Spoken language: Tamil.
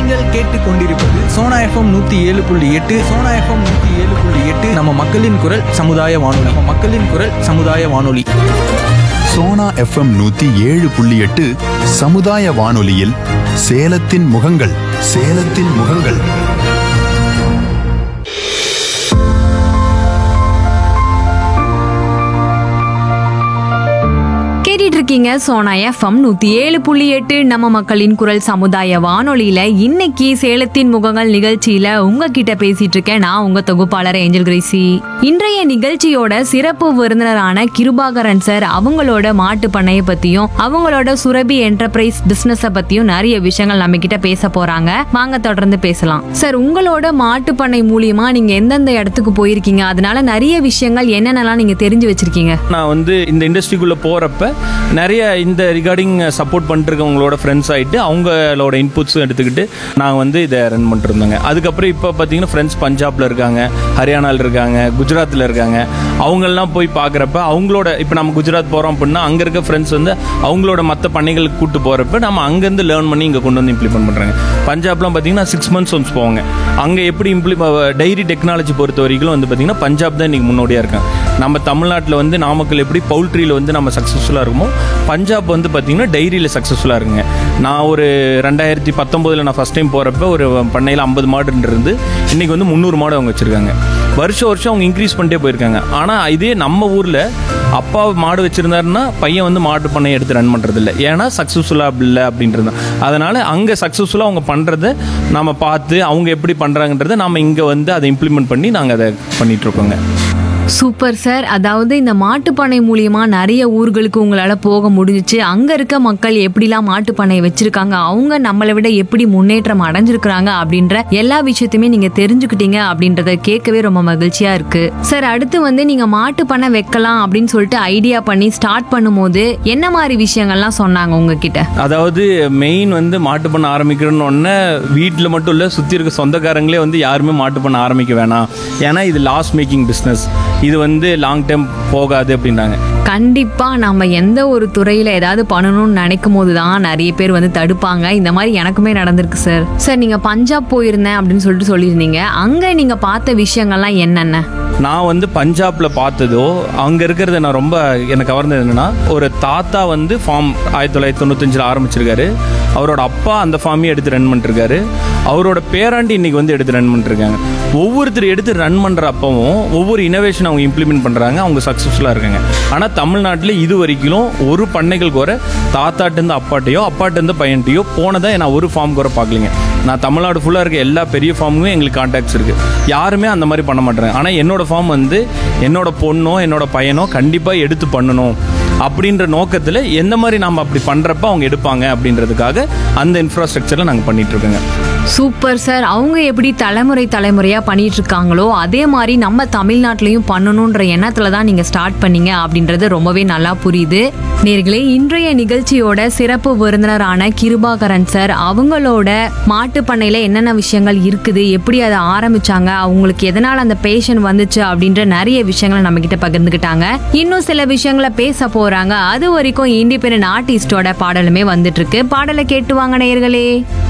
நீங்கள் கேட்டுக்கொண்டிருப்பது சோனா எஃப்எம் நூத்தி ஏழு புள்ளி எட்டு சோனா எஃப்எம் நூத்தி ஏழு புள்ளி எட்டு நம்ம மக்களின் குரல் சமுதாய வானொலி நம்ம மக்களின் குரல் சமுதாய வானொலி சோனா எஃப்எம் நூத்தி ஏழு புள்ளி எட்டு சமுதாய வானொலியில் சேலத்தின் முகங்கள் சேலத்தின் முகங்கள் கேட்டுட்டு இருக்கீங்க சோனா எஃப்எம் நூத்தி ஏழு புள்ளி எட்டு நம்ம மக்களின் குரல் சமுதாய வானொலியில இன்னைக்கு சேலத்தின் முகங்கள் நிகழ்ச்சியில உங்ககிட்ட பேசிட்டு இருக்கேன் நான் உங்க தொகுப்பாளர் ஏஞ்சல் கிரேசி இன்றைய நிகழ்ச்சியோட சிறப்பு விருந்தினரான கிருபாகரன் சார் அவங்களோட மாட்டு பண்ணைய பத்தியும் அவங்களோட சுரபி என்டர்பிரைஸ் பிசினஸ பத்தியும் நிறைய விஷயங்கள் நம்ம கிட்ட பேச போறாங்க வாங்க தொடர்ந்து பேசலாம் சார் உங்களோட மாட்டு பண்ணை மூலியமா நீங்க எந்தெந்த இடத்துக்கு போயிருக்கீங்க அதனால நிறைய விஷயங்கள் என்னென்னலாம் நீங்க தெரிஞ்சு வச்சிருக்கீங்க நான் வந்து இந்த இண்டஸ்ட்ரிக்குள்ளே போகிறப்ப நிறைய இந்த ரிகார்டிங் சப்போர்ட் பண்ணிருக்கவங்களோட ஃப்ரெண்ட்ஸ் ஆகிட்டு அவங்களோட இன்புட்ஸும் எடுத்துக்கிட்டு நாங்கள் வந்து இதை ரன் பண்ணிட்டு இருந்தாங்க அதுக்கப்புறம் இப்போ பார்த்தீங்கன்னா ஃப்ரெண்ட்ஸ் பஞ்சாப்ல இருக்காங்க ஹரியானாவில் இருக்காங்க குஜராத்தில் இருக்காங்க அவங்கெல்லாம் போய் பார்க்குறப்ப அவங்களோட இப்போ நம்ம குஜராத் போகிறோம் அப்படின்னா அங்கே இருக்க ஃப்ரெண்ட்ஸ் வந்து அவங்களோட மற்ற பண்ணைகளுக்கு கூட்டு போகிறப்ப நம்ம அங்கேருந்து லேர்ன் பண்ணி இங்கே கொண்டு வந்து இம்ப்ளிமெண்ட் பண்ணுறாங்க பஞ்சாப்லாம் பார்த்தீங்கன்னா சிக்ஸ் மந்த்ஸ் ஒன்ஸ் போவாங்க அங்கே எப்படி இம்ப்ளி டைரி டெக்னாலஜி பொறுத்த வரைக்கும் வந்து பார்த்தீங்கன்னா பஞ்சாப் தான் இன்றைக்கி முன்னோடியாக இருக்காங்க நம்ம தமிழ்நாட்டில் வந்து நாமக்கல் எப்படி பவுல்ட்ரியில் வந்து நம்ம சக்ஸஸ்ஃபுல்லாக இருக்குமோ பஞ்சாப் வந்து பார்த்தீங்கன்னா டைரியில் சக்ஸஸ்ஃபுல்லாக இருக்குங்க நான் ஒரு ரெண்டாயிரத்தி பத்தொம்போதில் நான் ஃபஸ்ட் டைம் போகிறப்ப ஒரு பண்ணையில் ஐம்பது மாடு இருந்து இன்றைக்கி வந்து முந்நூறு மாடு அவங்க வச்சுருக்காங்க வருஷம் வருஷம் அவங்க இன்க்ரீஸ் பண்ணிட்டே போயிருக்காங்க ஆனால் இதே நம்ம ஊரில் அப்பா மாடு வச்சுருந்தாருன்னா பையன் வந்து மாட்டு பண்ணையை எடுத்து ரன் பண்ணுறதில்ல ஏன்னா சக்ஸஸ்ஃபுல்லாக இல்லை அப்படின்றது அதனால் அங்கே சக்ஸஸ்ஃபுல்லாக அவங்க பண்ணுறத நம்ம பார்த்து அவங்க எப்படி பண்ணுறாங்கன்றதை நம்ம இங்கே வந்து அதை இம்ப்ளிமெண்ட் பண்ணி நாங்கள் அதை பண்ணிகிட்ருக்கோங்க சூப்பர் சார் அதாவது இந்த மாட்டுப்பண்ணை மூலியமா நிறைய ஊர்களுக்கு உங்களால போக முடிஞ்சுச்சு அங்க இருக்க மக்கள் எப்படிலாம் மாட்டுப்பண்ணை வச்சிருக்காங்க அவங்க நம்மளை விட எப்படி முன்னேற்றம் அடைஞ்சிருக்கிறாங்க அப்படின்ற எல்லா விஷயத்தையுமே நீங்க தெரிஞ்சுக்கிட்டீங்க அப்படின்றத கேட்கவே ரொம்ப மகிழ்ச்சியா இருக்கு சார் அடுத்து வந்து நீங்க மாட்டுப்பண்ணை வைக்கலாம் அப்படின்னு சொல்லிட்டு ஐடியா பண்ணி ஸ்டார்ட் பண்ணும்போது என்ன மாதிரி விஷயங்கள்லாம் சொன்னாங்க உங்ககிட்ட அதாவது மெயின் வந்து மாட்டு பண்ண ஆரம்பிக்கிறோன்னு ஒன்று வீட்டில் மட்டும் இல்லை சுற்றி இருக்க சொந்தக்காரங்களே வந்து யாருமே மாட்டு பண்ண ஆரம்பிக்க வேணாம் ஏன்னா இது லாஸ் மேக்கிங் பிஸ்னஸ் இது வந்து லாங் டைம் போகாது அப்படின்றாங்க கண்டிப்பா நம்ம எந்த ஒரு துறையில ஏதாவது பண்ணணும்னு நினைக்கும் போது தான் நிறைய பேர் வந்து தடுப்பாங்க இந்த மாதிரி எனக்குமே நடந்திருக்கு சார் சார் நீங்க பஞ்சாப் போயிருந்தேன் அப்படின்னு சொல்லிட்டு சொல்லியிருந்தீங்க அங்க நீங்க பார்த்த விஷயங்கள்லாம் என்னென்ன நான் வந்து பஞ்சாப்ல பார்த்ததோ அங்கே இருக்கிறது நான் ரொம்ப எனக்கு கவர்ந்தது என்னன்னா ஒரு தாத்தா வந்து ஃபார்ம் ஆயிரத்தி தொள்ளாயிரத்தி தொண்ணூத்தஞ்சில் ஆரம்பிச்சிருக்காரு அவரோட அப்பா அந்த ஃபார்மையும் எடுத்து ரன் பண்ணிருக்காரு அவரோட பேராண்டி இன்னைக்கு வந்து எடுத்து ரன் பண்ணிருக்காங்க ஒவ்வொருத்தர் எடுத்து ரன் பண்ணுற அப்பவும் ஒவ்வொரு இனோவேஷன் அவங்க இம்ப்ளிமெண்ட் பண்ணுறாங்க அவங்க சக்ஸஸ்ஃபுல்லாக இருக்காங்க ஆனால் தமிழ்நாட்டில் இது வரைக்கும் ஒரு பண்ணைகள் குறை தாத்தாட்டேருந்து அப்பாட்டையோ அப்பாட்டேருந்து பையன்ட்டையோ போனதை நான் ஒரு ஃபார்ம் குறை பார்க்கலிங்க நான் தமிழ்நாடு ஃபுல்லாக இருக்க எல்லா பெரிய ஃபார்முமே எங்களுக்கு கான்டாக்ட்ஸ் இருக்குது யாருமே அந்த மாதிரி பண்ண மாட்டேறாங்க ஆனால் என்னோட ஃபார்ம் வந்து என்னோட பொண்ணோ என்னோட பையனோ கண்டிப்பாக எடுத்து பண்ணணும் அப்படின்ற நோக்கத்தில் எந்த மாதிரி நாம் அப்படி பண்ணுறப்ப அவங்க எடுப்பாங்க அப்படின்றதுக்காக அந்த இன்ஃப்ராஸ்ட்ரக்சரில் நாங்கள் பண்ணிட்டு இருக்கோங்க சூப்பர் சார் அவங்க எப்படி தலைமுறை தலைமுறையா பண்ணிட்டு இருக்காங்களோ அதே மாதிரி நம்ம தமிழ்நாட்டிலையும் பண்ணணுன்ற எண்ணத்துல தான் நீங்க ஸ்டார்ட் பண்ணீங்க அப்படின்றது ரொம்பவே நல்லா புரியுது நேர்களே இன்றைய நிகழ்ச்சியோட சிறப்பு விருந்தினரான கிருபாகரன் சார் அவங்களோட மாட்டு பண்ணையில என்னென்ன விஷயங்கள் இருக்குது எப்படி அதை ஆரம்பிச்சாங்க அவங்களுக்கு எதனால அந்த பேஷன் வந்துச்சு அப்படின்ற நிறைய விஷயங்களை நம்ம கிட்ட பகிர்ந்துக்கிட்டாங்க இன்னும் சில விஷயங்களை பேச போறாங்க அது வரைக்கும் இண்டிபெண்டன்ட் ஆர்டிஸ்டோட பாடலுமே வந்துட்டு இருக்கு பாடலை கேட்டு வாங்க நேயர்களே